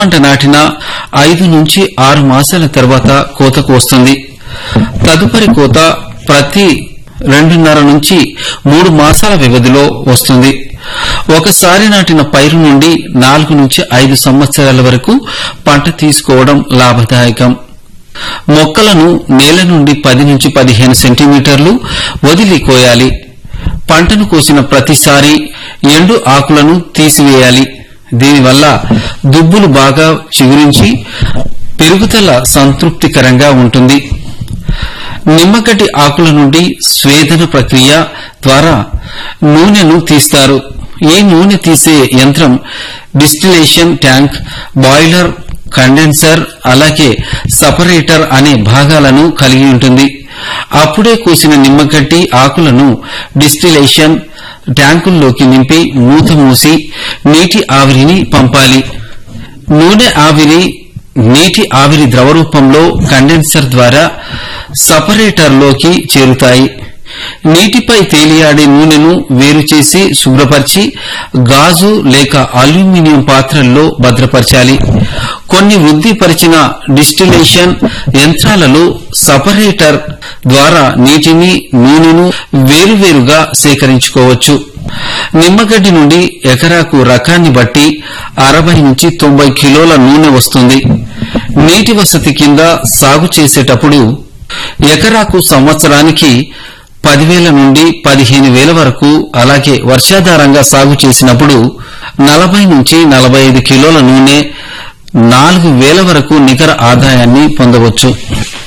పంట నాటిన ఐదు నుంచి ఆరు మాసాల తర్వాత కోతకు వస్తుంది తదుపరి కోత ప్రతి రెండున్నర నుంచి మూడు మాసాల వ్యవధిలో వస్తుంది ఒకసారి నాటిన పైరు నుండి నాలుగు నుంచి ఐదు సంవత్సరాల వరకు పంట తీసుకోవడం లాభదాయకం మొక్కలను నేల నుండి పది నుంచి పదిహేను సెంటీమీటర్లు వదిలి కోయాలి పంటను కోసిన ప్రతిసారి ఎండు ఆకులను తీసివేయాలి దీనివల్ల దుబ్బులు బాగా చిగురించి పెరుగుదల సంతృప్తికరంగా ఉంటుంది నిమ్మగడ్డి ఆకుల నుండి స్వేదన ప్రక్రియ ద్వారా నూనెను తీస్తారు ఈ నూనె తీసే యంత్రం డిస్టిలేషన్ ట్యాంక్ బాయిలర్ కండెన్సర్ అలాగే సపరేటర్ అనే భాగాలను కలిగి ఉంటుంది అప్పుడే కూసిన నిమ్మగడ్డి ఆకులను డిస్టిలేషన్ ట్యాంకుల్లోకి నింపి మూత మూసి నీటి ఆవిరిని పంపాలి నూనె ఆవిరి నీటి ఆవిరి ద్రవ రూపంలో కండెన్సర్ ద్వారా సపరేటర్లోకి చేరుతాయి నీటిపై తేలియాడే నూనెను వేరు చేసి శుభ్రపరిచి గాజు లేక అల్యూమినియం పాత్రల్లో భద్రపరచాలి కొన్ని వృద్ధిపరిచిన డిస్టిలేషన్ యంత్రాలలో సపరేటర్ ద్వారా నీటిని నూనెను వేరువేరుగా సేకరించుకోవచ్చు నిమ్మగడ్డి నుండి ఎకరాకు రకాన్ని బట్టి అరవై నుంచి తొంభై కిలోల నూనె వస్తుంది నీటి వసతి కింద సాగు చేసేటప్పుడు ఎకరాకు సంవత్సరానికి పదివేల నుండి పదిహేను వేల వరకు అలాగే వర్షాధారంగా సాగు చేసినప్పుడు నలభై నుంచి నలభై ఐదు కిలోల నూనె నాలుగు వేల వరకు నికర ఆదాయాన్ని పొందవచ్చు